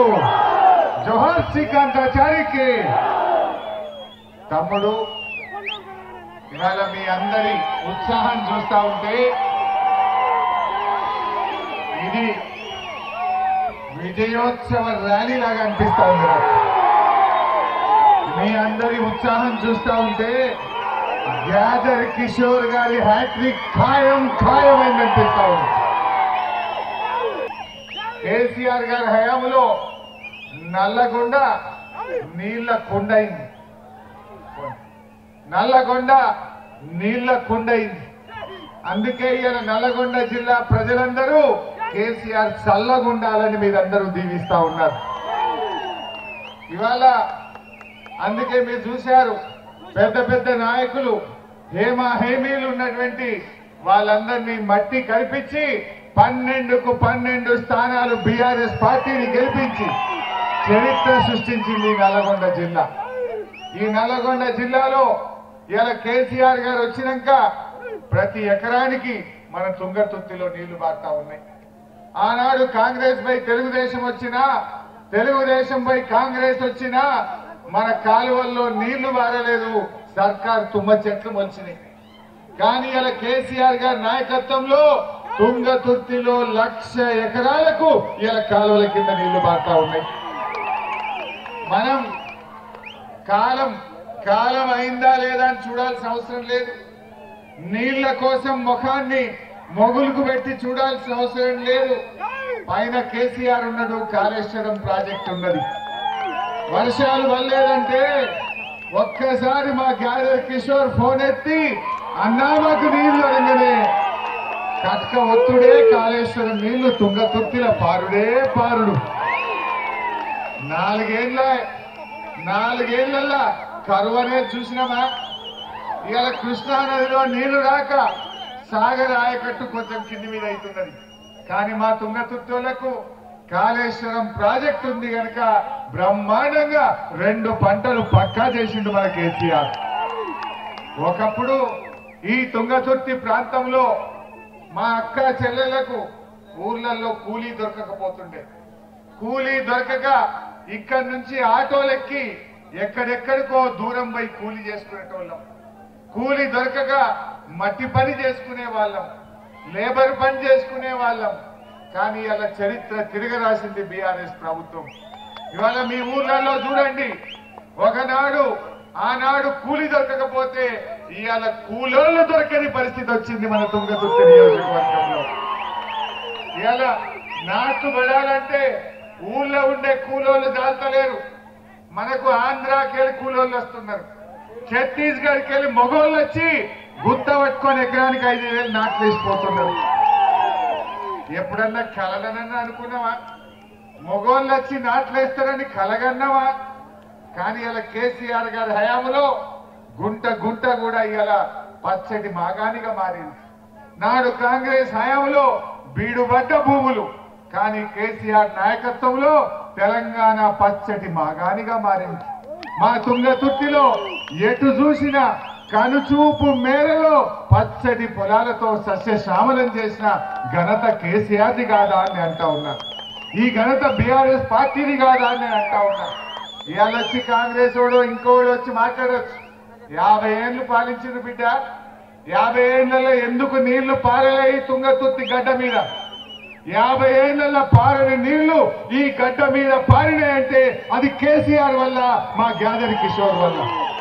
జోహార్ శ్రీకాంతాచారికి తమ్ముడు ఇవాళ మీ అందరి ఉత్సాహం చూస్తా ఉంటే ఇది విజయోత్సవ ర్యాలీ లాగా అనిపిస్తా ఉంది నాకు మీ అందరి ఉత్సాహం చూస్తా ఉంటే గ్యాదర్ కిషోర్ గారి హ్యాట్రిక్ ఖాయం ఖాయం అనిపిస్తా ఉంది కేసీఆర్ గారి హయాంలో నల్లగొండ నీళ్ల కొండ అయింది నల్లగొండ నీళ్ల కొండ అయింది అందుకే ఇవాళ నల్లగొండ జిల్లా ప్రజలందరూ కేసీఆర్ చల్లగుండాలని మీరందరూ దీవిస్తా ఉన్నారు ఇవాళ అందుకే మీరు చూశారు పెద్ద పెద్ద నాయకులు హేమ హేమీలు ఉన్నటువంటి వాళ్ళందరినీ మట్టి కల్పించి పన్నెండుకు పన్నెండు స్థానాలు బీఆర్ఎస్ పార్టీని గెలిపించి చరిత్ర సృష్టించింది ఈ నల్లగొండ జిల్లా ఈ నల్లగొండ జిల్లాలో ఇలా కేసీఆర్ గారు వచ్చినాక ప్రతి ఎకరానికి మన తుంగతుర్తిలో నీళ్లు బారుతా ఉన్నాయి ఆనాడు కాంగ్రెస్ పై తెలుగుదేశం వచ్చినా తెలుగుదేశం పై కాంగ్రెస్ వచ్చినా మన కాలువల్లో నీళ్లు బారలేదు సర్కార్ తుమ్మ చెట్లు మొలిచినాయి కానీ ఇలా కేసీఆర్ గారి నాయకత్వంలో తుంగతుర్తిలో లక్ష ఎకరాలకు ఇలా కాలువల కింద నీళ్లు బారుతా ఉన్నాయి మనం కాలం కాలం అయిందా లేదా అని చూడాల్సిన అవసరం లేదు నీళ్ల కోసం ముఖాన్ని మొగులుకు పెట్టి చూడాల్సిన అవసరం లేదు పైన కేసీఆర్ ఉన్నాడు కాళేశ్వరం ప్రాజెక్ట్ ఉన్నది వర్షాలు వల్లేదంటే ఒక్కసారి మా గ్యాదర్ కిషోర్ ఫోన్ ఎత్తి అన్నా మాకు నీళ్లు అడగనే కట్క ఒత్తుడే కాళేశ్వరం నీళ్లు తుంగతుర్తిల పారుడే పారుడు నాలుగేళ్ల నాలుగేళ్లల్లా కరువు అనేది చూసినామా ఇవాళ కృష్ణా నదిలో నీళ్లు రాక సాగర్ ఆయకట్టు కొంచెం కింది మీద అవుతున్నది కానీ మా తుంగతుర్తోళ్లకు కాళేశ్వరం ప్రాజెక్ట్ ఉంది కనుక బ్రహ్మాండంగా రెండు పంటలు పక్కా చేసిండు మన కేసీఆర్ ఒకప్పుడు ఈ తుంగతుర్తి ప్రాంతంలో మా అక్క చెల్లెలకు ఊర్లలో కూలీ దొరకకపోతుండే కూలీ దొరకక ఇక్కడి నుంచి ఆటోలెక్కి ఎక్కడెక్కడికో దూరం పోయి కూలీ చేసుకునేటోళ్ళం కూలీ దొరకక మట్టి పని చేసుకునే వాళ్ళం లేబర్ పని చేసుకునే వాళ్ళం కానీ అలా చరిత్ర తిరగరాసింది బీఆర్ఎస్ ప్రభుత్వం ఇవాళ మీ ఊర్లలో చూడండి ఒకనాడు ఆనాడు కూలి దొరకకపోతే ఇవాళ కూలోళ్ళు దొరకని పరిస్థితి వచ్చింది మన తుంగతుర్తి నియోజకవర్గంలో ఇవాళ నాటు పడాలంటే ఊళ్ళో ఉండే కూలోళ్ళు దాల్తలేరు మనకు ఆంధ్రాకి వెళ్ళి కూలోళ్ళు వస్తున్నారు ఛత్తీస్గఢ్కి వెళ్ళి మొగోళ్ళు వచ్చి గుత్త పట్టుకొని ఎకరానికి ఐదు వేలు నాట్లు వేసిపోతున్నారు ఎప్పుడన్నా కలలనన్నా అనుకున్నావా మొగోళ్ళు వచ్చి నాట్లు వేస్తారని కలగన్నావా కానీ ఇలా కేసీఆర్ గారి హయాంలో గుంట గుంట కూడా ఇలా పచ్చటి మాగానిగా మారింది నాడు కాంగ్రెస్ హయాంలో బీడుబడ్డ భూములు కానీ కేసీఆర్ నాయకత్వంలో తెలంగాణ పచ్చటి మాగానిగా మారింది మా తుంగతుర్తిలో ఎటు చూసినా కనుచూపు మేరలో పచ్చటి పొలాలతో సస్యశ్యామలం చేసిన ఘనత కేసీఆర్ది కాదా అని అంటా ఉన్నా ఈ ఘనత బీఆర్ఎస్ పార్టీది కాదా అని నేను అంటా ఉన్నా ఇవాళ వచ్చి కాంగ్రెస్ వాడు ఇంకోడు వచ్చి మాట్లాడొచ్చు యాభై ఏళ్ళు పాలించిన బిడ్డ యాభై ఏళ్లలో ఎందుకు నీళ్లు పారలే ఈ తుంగతుర్తి గడ్డ మీద యాభై ఏళ్లలో పారని నీళ్లు ఈ గడ్డ మీద పారినాయంటే అది కేసీఆర్ వల్ల మా గ్యాదరి కిషోర్ వల్ల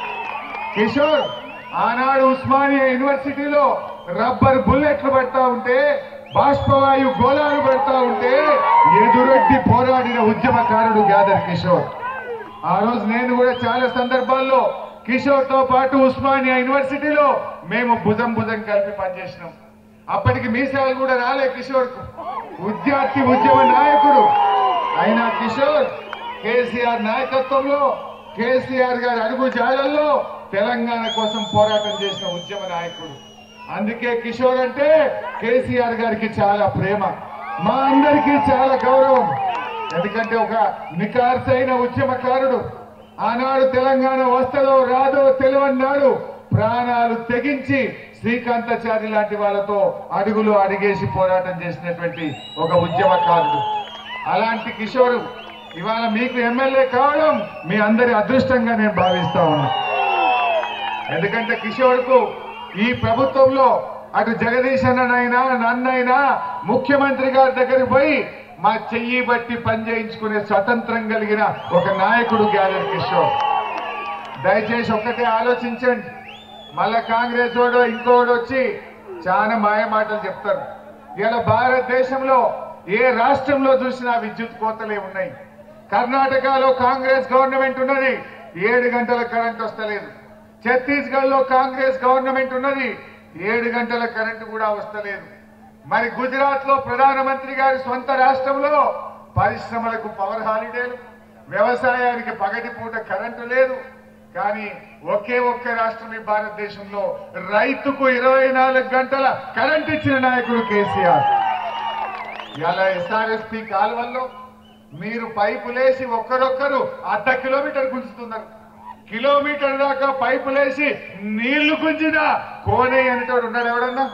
కిషోర్ ఆనాడు ఉస్మానియా యూనివర్సిటీలో రబ్బర్ బుల్లెట్లు పెడతా ఉంటే బాష్పవాయు గోళాలు పెడతా ఉంటే ఎదురొడ్డి పోరాడిన ఉద్యమకారుడు గ్యాదర్ కిషోర్ ఆ రోజు నేను కూడా చాలా సందర్భాల్లో కిషోర్ తో పాటు ఉస్మానియా యూనివర్సిటీలో మేము భుజం భుజం కలిపి పనిచేసినాం అప్పటికి మీసాలు కూడా రాలే కిషోర్ కు విద్యార్థి ఉద్యమ నాయకుడు అయినా కిషోర్ కేసీఆర్ నాయకత్వంలో కేసీఆర్ గారి అడుగు జాడల్లో తెలంగాణ కోసం పోరాటం చేసిన ఉద్యమ నాయకుడు అందుకే కిషోర్ అంటే కేసీఆర్ గారికి చాలా ప్రేమ మా అందరికీ చాలా గౌరవం ఎందుకంటే ఒక నికార్సైన ఉద్యమకారుడు ఆనాడు తెలంగాణ వస్తుందో రాదో తెలియన్నాడు ప్రాణాలు తెగించి శ్రీకాంతాచారి లాంటి వాళ్ళతో అడుగులు అడిగేసి పోరాటం చేసినటువంటి ఒక ఉద్యమకారుడు అలాంటి కిషోరు ఇవాళ మీకు ఎమ్మెల్యే కావడం మీ అందరి అదృష్టంగా నేను భావిస్తా ఉన్నా ఎందుకంటే కిషోర్కు ఈ ప్రభుత్వంలో అటు జగదీశ్ అన్ననైనా నన్నైనా ముఖ్యమంత్రి గారి దగ్గరికి పోయి మా చెయ్యి బట్టి పనిచేయించుకునే స్వతంత్రం కలిగిన ఒక నాయకుడు గ్యాలర్ కిషోర్ దయచేసి ఒక్కటే ఆలోచించండి మళ్ళా కాంగ్రెస్ వాడు ఇంకోడు వచ్చి చాలా మాయ మాటలు చెప్తారు ఇలా భారతదేశంలో ఏ రాష్ట్రంలో చూసినా విద్యుత్ కోతలే ఉన్నాయి కర్ణాటకలో కాంగ్రెస్ గవర్నమెంట్ ఉన్నది ఏడు గంటల కరెంట్ వస్తలేదు ఛత్తీస్గఢ్ లో కాంగ్రెస్ గవర్నమెంట్ ఉన్నది ఏడు గంటల కరెంటు కూడా వస్తలేదు మరి గుజరాత్ లో ప్రధానమంత్రి గారి సొంత రాష్ట్రంలో పరిశ్రమలకు పవర్ హాలిడేలు వ్యవసాయానికి పగటి పూట కరెంటు లేదు కానీ ఒకే ఒక్క రాష్ట్రం ఈ భారతదేశంలో రైతుకు ఇరవై నాలుగు గంటల కరెంట్ ఇచ్చిన నాయకుడు కేసీఆర్ ఇలా ఎస్ఆర్ఎస్పి కాలువల్లో మీరు పైపులేసి ఒక్కరొక్కరు అర్ధ కిలోమీటర్ గుంజుతున్నారు కిలోమీటర్ దాకా పైపులేసి నీళ్లు గుంజిన కోనే అనేటోడు ఉన్నాడు ఎవడన్నా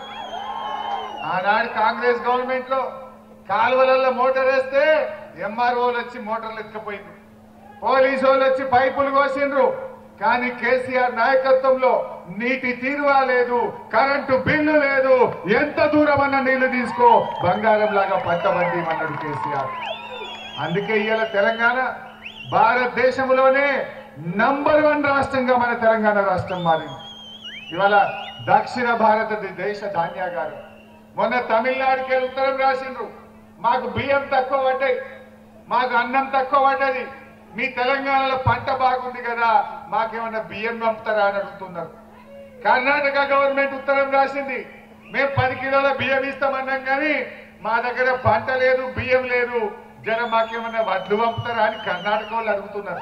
ఆనాడు కాంగ్రెస్ గవర్నమెంట్ లో కాలువలలో మోటార్ వేస్తే ఎంఆర్ఓలు వచ్చి మోటార్లు ఎత్తుకపోయింది పోలీసు వాళ్ళు వచ్చి పైపులు కోసిండ్రు కానీ కేసీఆర్ నాయకత్వంలో నీటి తీరువా లేదు కరెంటు బిల్లు లేదు ఎంత దూరం అన్న నీళ్లు తీసుకో బంగారం లాగా పంట పండిమన్నాడు కేసీఆర్ అందుకే ఇవాళ తెలంగాణ భారతదేశంలోనే నంబర్ వన్ రాష్ట్రంగా మన తెలంగాణ రాష్ట్రం మారింది ఇవాళ దక్షిణ భారతదేశ ధాన్యాగారు మొన్న తమిళనాడుకి వెళ్ళి ఉత్తరం రాసిండ్రు మాకు బియ్యం తక్కువ పడ్డాయి మాకు అన్నం తక్కువ పడ్డది మీ తెలంగాణలో పంట బాగుంది కదా మాకేమన్నా బియ్యం పంపుతారా అని అడుగుతున్నారు కర్ణాటక గవర్నమెంట్ ఉత్తరం రాసింది మేము పది కిలోల బియ్యం ఇస్తామన్నాం కానీ మా దగ్గర పంట లేదు బియ్యం లేదు జర మాకేమన్నా వడ్లు పంపుతారా అని కర్ణాటక వాళ్ళు అడుగుతున్నారు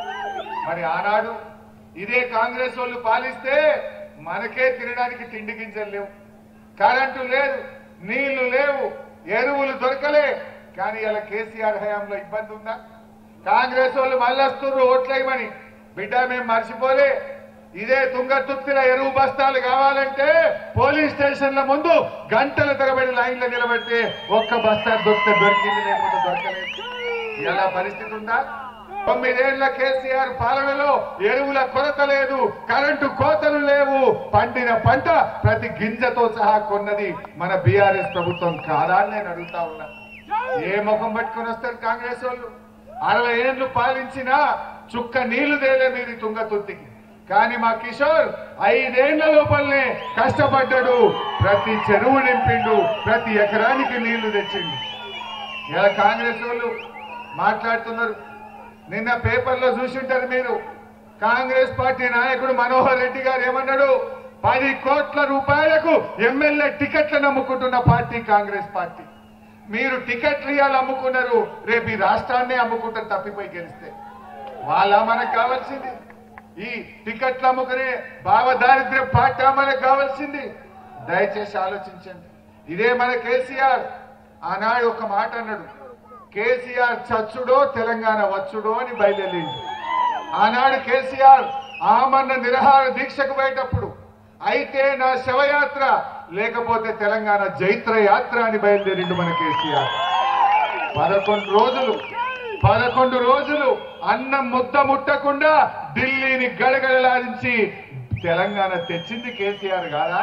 మరి ఆనాడు ఇదే కాంగ్రెస్ వాళ్ళు పాలిస్తే మనకే తినడానికి తిండి గింజలు లేవు కరెంటు లేదు నీళ్లు లేవు ఎరువులు దొరకలే కానీ ఇలా కేసీఆర్ హయాంలో ఇబ్బంది ఉందా కాంగ్రెస్ వాళ్ళు మళ్ళొస్తున్నారు ఓట్లేయమని బిడ్డ మేము మర్చిపోలే ఇదే తుంగతుర్తిల ఎరువు బస్తాలు కావాలంటే పోలీస్ స్టేషన్ల ముందు గంటల తరబడి లైన్లో నిలబెడితే ఒక్క బస్తా దొరికితే దొరికింది లేకపోతే దొరకలేదు ఇలా పరిస్థితి ఉందా తొమ్మిదేళ్ల కేసీఆర్ పాలనలో ఎరువుల కొరత లేదు కరెంటు కోతలు లేవు పండిన పంట ప్రతి గింజతో సహా కొన్నది మన బీఆర్ఎస్ ప్రభుత్వం కాదా అని నేను అడుగుతా ఉన్నా ఏ ముఖం పట్టుకొని వస్తారు కాంగ్రెస్ వాళ్ళు అరవై ఏళ్లు పాలించినా చుక్క నీళ్లు తేలే మీరు తుంగతుర్తికి కానీ మా కిషోర్ ఐదేళ్ల లోపలనే కష్టపడ్డాడు ప్రతి చెరువు నింపిండు ప్రతి ఎకరానికి నీళ్లు తెచ్చిండు ఇలా కాంగ్రెస్ వాళ్ళు మాట్లాడుతున్నారు నిన్న పేపర్లో చూసింటారు మీరు కాంగ్రెస్ పార్టీ నాయకుడు మనోహర్ రెడ్డి గారు ఏమన్నాడు పది కోట్ల రూపాయలకు ఎమ్మెల్యే టికెట్లను అమ్ముకుంటున్న పార్టీ కాంగ్రెస్ పార్టీ మీరు టికెట్లు ఇవాళ అమ్ముకున్నారు రేపు ఈ రాష్ట్రాన్ని అమ్ముకుంటారు తప్పిపోయి గెలిస్తే వాళ్ళ మనకు కావాల్సింది ఈ టికెట్లు అమ్ముకునే భావదారిద్ర్య పార్టీ మనకు కావాల్సింది దయచేసి ఆలోచించండి ఇదే మన కేసీఆర్ ఆనాడు ఒక మాట అన్నాడు కేసీఆర్ చచ్చుడో తెలంగాణ వచ్చుడో అని బయలుదేరింది ఆనాడు కేసీఆర్ ఆమరణ నిరహార దీక్షకు పోయేటప్పుడు అయితే నా శవయాత్ర లేకపోతే తెలంగాణ జైత్ర యాత్ర అని బయలుదేరిండు మన కేసీఆర్ పదకొండు రోజులు పదకొండు రోజులు అన్నం ముద్ద ముట్టకుండా ఢిల్లీని గడగడలాడించి తెలంగాణ తెచ్చింది కేసీఆర్ కాదా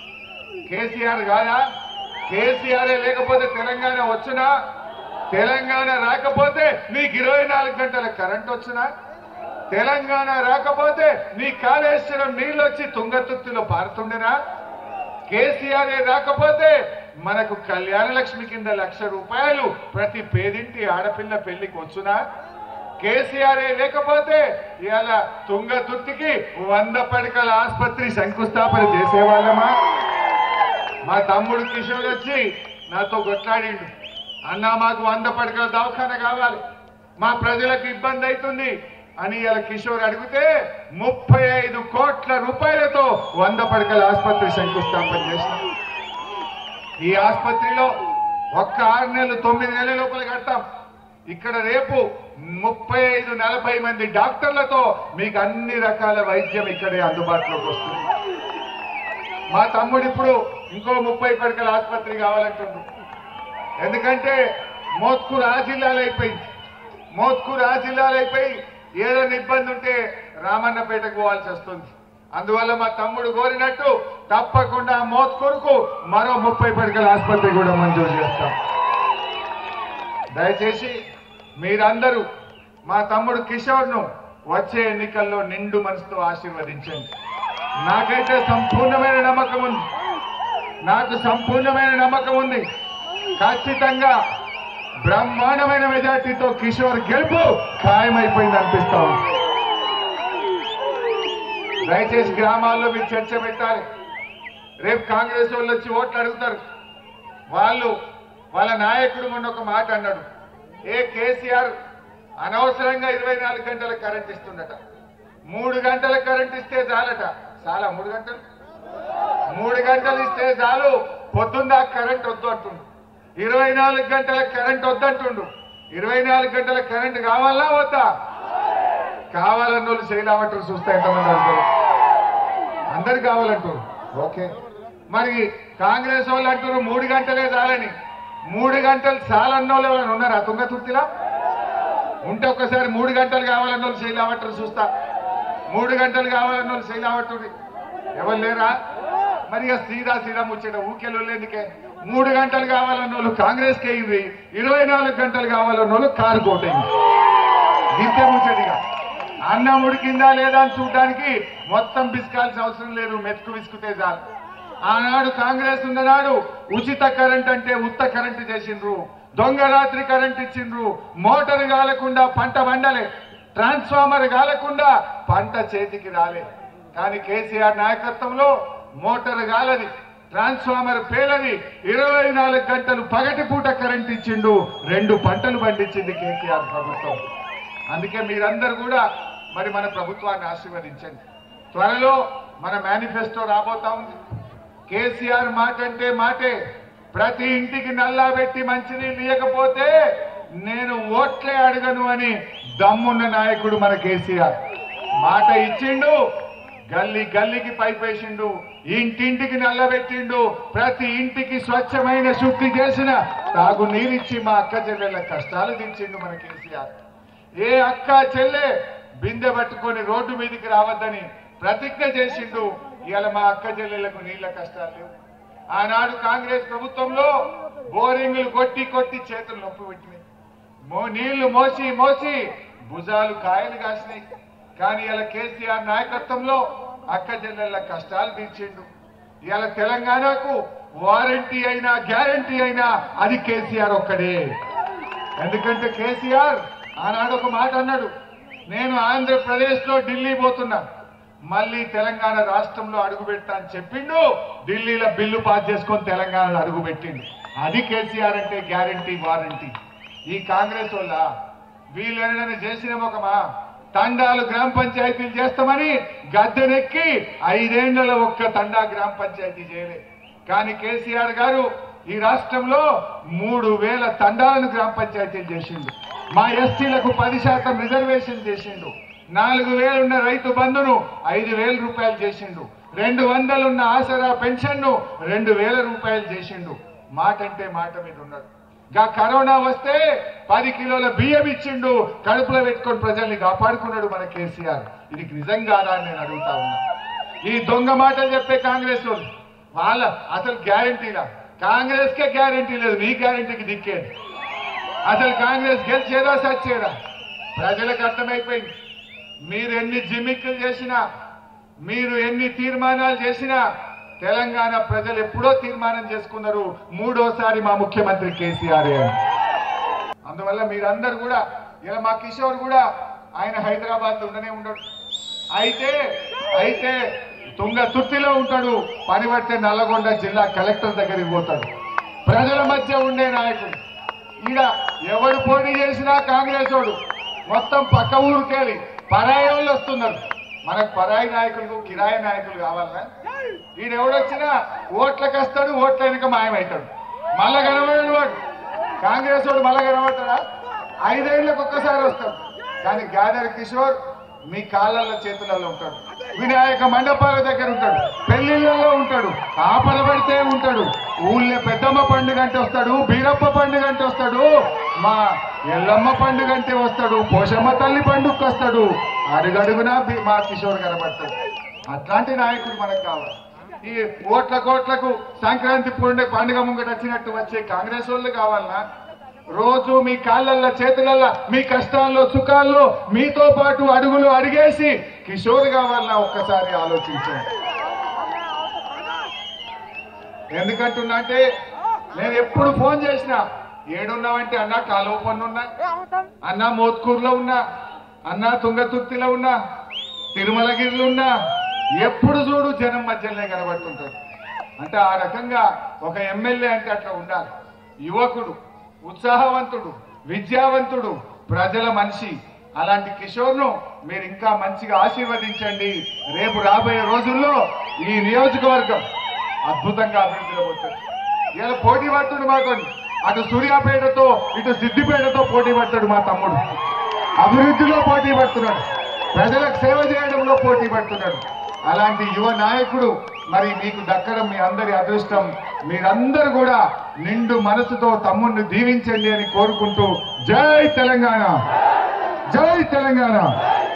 కేసీఆర్ కాదా కేసీఆర్ లేకపోతే తెలంగాణ వచ్చునా తెలంగాణ రాకపోతే నీకు ఇరవై నాలుగు గంటల కరెంట్ వచ్చునా తెలంగాణ రాకపోతే నీ కాళేశ్వరం నీళ్ళు వచ్చి తుంగతుర్తిలో పారుతుండేనా కేసీఆర్ రాకపోతే మనకు కళ్యాణ లక్ష్మి కింద లక్ష రూపాయలు ప్రతి పేదింటి ఆడపిల్ల పెళ్లికి వచ్చునా కేసీఆర్ లేకపోతే ఇవాళ తుంగతుర్తికి వంద పడకల ఆసుపత్రి శంకుస్థాపన చేసేవాళ్ళమా మా తమ్ముడు కిషోర్ వచ్చి నాతో కొట్లాడిండు అన్నా మాకు వంద పడకల దవాఖాన కావాలి మా ప్రజలకు ఇబ్బంది అవుతుంది అని ఇలా కిషోర్ అడిగితే ముప్పై ఐదు కోట్ల రూపాయలతో వంద పడకల ఆసుపత్రి శంకుస్థాపన చేసిన ఈ ఆసుపత్రిలో ఒక్క ఆరు నెలలు తొమ్మిది నెలల లోపల కడతాం ఇక్కడ రేపు ముప్పై ఐదు నలభై మంది డాక్టర్లతో మీకు అన్ని రకాల వైద్యం ఇక్కడే అందుబాటులోకి వస్తుంది మా తమ్ముడు ఇప్పుడు ఇంకో ముప్పై పడకల ఆసుపత్రి కావాలంటుండ్రు ఎందుకంటే మోత్కూరు ఆ జిల్లాలో అయిపోయింది మోత్కూరు ఆ జిల్లాలో అయిపోయి ఏదైనా ఇబ్బంది ఉంటే రామన్నపేటకు పోవాల్సి వస్తుంది అందువల్ల మా తమ్ముడు కోరినట్టు తప్పకుండా మోత్కూరుకు మరో ముప్పై పడకల ఆసుపత్రి కూడా మంజూరు చేస్తాం దయచేసి మీరందరూ మా తమ్ముడు కిషోర్ను వచ్చే ఎన్నికల్లో నిండు మనసుతో ఆశీర్వదించండి నాకైతే సంపూర్ణమైన నమ్మకం ఉంది నాకు సంపూర్ణమైన నమ్మకం ఉంది ఖచ్చితంగా బ్రహ్మాండమైన మెజార్టీతో కిషోర్ గెలుపు ఖాయమైపోయింది అనిపిస్తా ఉంది దయచేసి గ్రామాల్లో మీరు చర్చ పెట్టాలి రేపు కాంగ్రెస్ వాళ్ళు వచ్చి ఓట్లు అడుగుతారు వాళ్ళు వాళ్ళ నాయకుడు మొన్న ఒక మాట అన్నాడు ఏ కేసీఆర్ అనవసరంగా ఇరవై నాలుగు గంటల కరెంట్ ఇస్తుందట మూడు గంటల కరెంట్ ఇస్తే చాలట చాలా మూడు గంటలు మూడు గంటలు ఇస్తే చాలు పొద్దున్న కరెంట్ వద్దు అంటుండు ఇరవై నాలుగు గంటల కరెంట్ వద్దంటుండు ఇరవై నాలుగు గంటల కరెంట్ కావాలా వద్దా కావాలన్న వాళ్ళు చేయలేమంటారు చూస్తే ఎంతమంది అంటారు అందరు కావాలంటారు ఓకే మరి కాంగ్రెస్ వాళ్ళు అంటారు మూడు గంటలే చాలని మూడు గంటలు చాలన్న వాళ్ళు ఎవరైనా ఉన్నారా తుంగతుర్తిలా ఉంటే ఒక్కసారి మూడు గంటలు కావాలన్న వాళ్ళు చేయలేమంటారు చూస్తా మూడు గంటలు కావాలన్న వాళ్ళు చేయలేమంటుంది ఎవరు లేరా మరి ఇక సీదా సీదా ముచ్చట ఊకెళ్ళు ఎందుకే మూడు గంటలు కావాలన్న వాళ్ళు కాంగ్రెస్కి అయింది ఇరవై నాలుగు గంటలు కావాలన్న వాళ్ళు కారు కోటైంది ఇంతే ముచ్చటిగా అన్నం ఉడికిందా లేదా అని చూడడానికి మొత్తం పిసుకాల్సిన అవసరం లేదు మెతుకు విసుకుతే చాలు ఆనాడు కాంగ్రెస్ ఉన్ననాడు ఉచిత కరెంట్ అంటే ఉత్త కరెంట్ చేసిండ్రు దొంగ రాత్రి కరెంట్ ఇచ్చిండ్రు మోటార్ కాలకుండా పంట వండలే ట్రాన్స్ఫార్మర్ కాలకుండా పంట చేతికి రాలే కానీ కేసీఆర్ నాయకత్వంలో మోటార్ గాలది ట్రాన్స్ఫార్మర్ పేలని ఇరవై నాలుగు గంటలు పగటి పూట కరెంట్ ఇచ్చిండు రెండు పంటలు పండించింది కేసీఆర్ ప్రభుత్వం అందుకే మీరందరూ కూడా మరి మన ప్రభుత్వాన్ని ఆశీర్వదించండి త్వరలో మన మేనిఫెస్టో రాబోతా ఉంది కేసీఆర్ మాట అంటే మాటే ప్రతి ఇంటికి నల్లా పెట్టి మంచినీళ్ళు ఇవ్వకపోతే నేను ఓట్లే అడగను అని దమ్మున్న నాయకుడు మన కేసీఆర్ మాట ఇచ్చిండు గల్లీ గల్లీకి పైపేసిండు ఇంటింటికి నల్లబెట్టిండు ప్రతి ఇంటికి స్వచ్ఛమైన శుద్ధి చేసిన తాగు నీరిచ్చి మా అక్క చెల్లెళ్ళ కష్టాలు తీర్చిండు మన కేసీఆర్ ఏ అక్క చెల్లె బిందె పట్టుకొని రోడ్డు మీదకి రావద్దని ప్రతిజ్ఞ చేసిండు ఇవాళ మా అక్క చెల్లెళ్లకు నీళ్ల కష్టాలు లేవు ఆనాడు కాంగ్రెస్ ప్రభుత్వంలో బోరింగులు కొట్టి కొట్టి చేతులు నొప్పి పెట్టినాయి మో నీళ్లు మోసి మోసి భుజాలు కాయలు కాసినాయి కానీ ఇలా కేసీఆర్ నాయకత్వంలో అక్క చెల్లెళ్ళ కష్టాలు తీర్చిండు ఇవాళ తెలంగాణకు వారంటీ అయినా గ్యారంటీ అయినా అది కేసీఆర్ ఒక్కడే ఎందుకంటే కేసీఆర్ ఆనాడు ఒక మాట అన్నాడు నేను ఆంధ్రప్రదేశ్ లో ఢిల్లీ పోతున్నా మళ్ళీ తెలంగాణ రాష్ట్రంలో అడుగు పెడతా అని చెప్పిండు ఢిల్లీలో బిల్లు పాస్ చేసుకొని తెలంగాణలో అడుగు పెట్టిండు అది కేసీఆర్ అంటే గ్యారంటీ వారంటీ ఈ కాంగ్రెస్ వల్ల వీళ్ళని చేసిన ఒకమా తండాలు గ్రామ పంచాయతీలు చేస్తామని గద్దెనెక్కి ఐదేళ్లలో ఒక్క తండా గ్రామ పంచాయతీ చేయలే కానీ కేసీఆర్ గారు ఈ రాష్ట్రంలో మూడు వేల తండాలను గ్రామ పంచాయతీలు చేసిండు మా ఎస్టీలకు పది శాతం రిజర్వేషన్ చేసిండు నాలుగు వేలున్న రైతు బంధును ఐదు వేల రూపాయలు చేసిండు రెండు వందలున్న ఆసరా పెన్షన్ ను రెండు వేల రూపాయలు చేసిండు మాట అంటే మాట మీద ఉన్నాడు గా కరోనా వస్తే పది కిలోల బియ్యం ఇచ్చిండు కడుపులో పెట్టుకొని ప్రజల్ని కాపాడుకున్నాడు మన కేసీఆర్ ఇది నిజం కాదా అని నేను అడుగుతా ఉన్నా ఈ దొంగ మాటలు చెప్పే కాంగ్రెస్ వాళ్ళు వాళ్ళ అసలు గ్యారంటీలా కాంగ్రెస్ కే గ్యారంటీ లేదు నీ గ్యారంటీకి దిక్కేది అసలు కాంగ్రెస్ గెలిచేదా సచ్చేదా ప్రజలకు అర్థమైపోయింది మీరు ఎన్ని జిమ్మిక్కులు చేసినా మీరు ఎన్ని తీర్మానాలు చేసినా తెలంగాణ ప్రజలు ఎప్పుడో తీర్మానం చేసుకున్నారు మూడోసారి మా ముఖ్యమంత్రి కేసీఆర్ అని. అందువల్ల మీరందరూ కూడా ఇలా మా కిషోర్ కూడా ఆయన హైదరాబాద్ లో ఉండనే ఉండడు అయితే అయితే తుంగ తుర్తిలో ఉంటాడు పని పడితే నల్లగొండ జిల్లా కలెక్టర్ దగ్గరికి పోతాడు ప్రజల మధ్య ఉండే నాయకుడు ఈడ ఎవడు పోటీ చేసినా కాంగ్రెస్ వాడు మొత్తం పక్క ఊరికెళ్ళి పరాయి వాళ్ళు వస్తున్నారు మనకు పరాయి నాయకులు కిరాయి నాయకులు కావాలనా ఈయన ఎవడొచ్చినా ఓట్లకు వస్తాడు ఓట్ల వెనుక మాయమవుతాడు మళ్ళా కనబడాడు వాడు కాంగ్రెస్ వాడు మళ్ళా కనబడతాడా ఐదేళ్లకు ఒక్కసారి వస్తాడు కానీ గాదర్ కిషోర్ మీ కాళ్ళల్లో చేతులలో ఉంటాడు వినాయక మండపాల దగ్గర ఉంటాడు పెళ్లిళ్లలో ఉంటాడు ఆపల పడితే ఉంటాడు ఊళ్ళో పెద్దమ్మ పండుగ అంటే వస్తాడు బీరప్ప పండుగ అంటే వస్తాడు మా ఎల్లమ్మ పండుగ అంటే వస్తాడు పోషమ్మ తల్లి పండుగకి వస్తాడు అడుగడుగునా బి- మా కిషోర్ కనబడతాడు అట్లాంటి నాయకుడు మనకు కావాలి ఈ ఓట్ల కోట్లకు సంక్రాంతి పూండే పండుగ ముంగట వచ్చినట్టు వచ్చే కాంగ్రెస్ వాళ్ళు కావాలనా రోజు మీ కాళ్ళల్లో చేతులల్లో మీ కష్టాల్లో సుఖాల్లో మీతో పాటు అడుగులు అడిగేసి కిషోర్ కావాలన్నా ఒక్కసారి ఆలోచించండి ఎందుకంటున్నా అంటే నేను ఎప్పుడు ఫోన్ చేసిన ఏడున్నావంటే అన్న కాలువ పన్ను ఉన్నా అన్న మోత్కూరులో ఉన్నా అన్న తుంగతుర్తిలో ఉన్నా తిరుమలగిరిలో ఉన్నా ఎప్పుడు చూడు జనం మధ్యలోనే కనబడుతుంటారు అంటే ఆ రకంగా ఒక ఎమ్మెల్యే అంటే అట్లా ఉండాలి యువకుడు ఉత్సాహవంతుడు విద్యావంతుడు ప్రజల మనిషి అలాంటి కిషోర్ను మీరు ఇంకా మంచిగా ఆశీర్వదించండి రేపు రాబోయే రోజుల్లో ఈ నియోజకవర్గం అద్భుతంగా అభివృద్ధిలో పోతుంది ఇలా పోటీ పడుతుంది మాతో అటు సూర్యాపేటతో ఇటు సిద్దిపేటతో పోటీ పడతాడు మా తమ్ముడు అభివృద్ధిలో పోటీ పడుతున్నాడు ప్రజలకు సేవ చేయడంలో పోటీ పడుతున్నాడు అలాంటి యువ నాయకుడు మరి మీకు దక్కడం మీ అందరి అదృష్టం మీరందరూ కూడా నిండు మనసుతో తమ్ముడిని దీవించండి అని కోరుకుంటూ జై తెలంగాణ జై తెలంగాణ